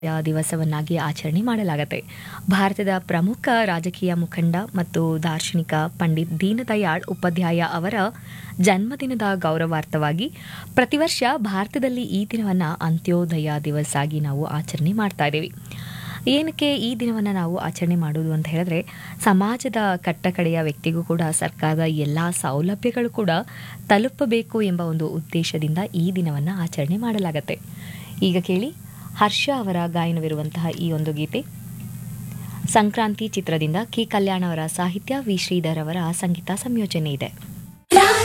ದಿವಸವನ್ನಾಗಿ ಆಚರಣೆ ಮಾಡಲಾಗುತ್ತೆ ಭಾರತದ ಪ್ರಮುಖ ರಾಜಕೀಯ ಮುಖಂಡ ಮತ್ತು ದಾರ್ಶನಿಕ ಪಂಡಿತ್ ದೀನದಯಾಳ್ ಉಪಾಧ್ಯಾಯ ಅವರ ಜನ್ಮದಿನದ ಗೌರವಾರ್ಥವಾಗಿ ಪ್ರತಿ ವರ್ಷ ಭಾರತದಲ್ಲಿ ಈ ದಿನವನ್ನು ಅಂತ್ಯೋದಯ ದಿವಸ ಆಗಿ ನಾವು ಆಚರಣೆ ಮಾಡ್ತಾ ಇದ್ದೀವಿ ಏನಕ್ಕೆ ಈ ದಿನವನ್ನು ನಾವು ಆಚರಣೆ ಮಾಡೋದು ಅಂತ ಹೇಳಿದ್ರೆ ಸಮಾಜದ ಕಟ್ಟಕಡೆಯ ವ್ಯಕ್ತಿಗೂ ಕೂಡ ಸರ್ಕಾರದ ಎಲ್ಲ ಸೌಲಭ್ಯಗಳು ಕೂಡ ತಲುಪಬೇಕು ಎಂಬ ಒಂದು ಉದ್ದೇಶದಿಂದ ಈ ದಿನವನ್ನು ಆಚರಣೆ ಮಾಡಲಾಗುತ್ತೆ ಈಗ ಕೇಳಿ ಹರ್ಷ ಅವರ ಗಾಯನವಿರುವಂತಹ ಈ ಒಂದು ಗೀತೆ ಸಂಕ್ರಾಂತಿ ಚಿತ್ರದಿಂದ ಕೆ ಕಲ್ಯಾಣ್ ಅವರ ಸಾಹಿತ್ಯ ವಿ ಶ್ರೀಧರ್ ಅವರ ಸಂಗೀತ ಸಂಯೋಜನೆ ಇದೆ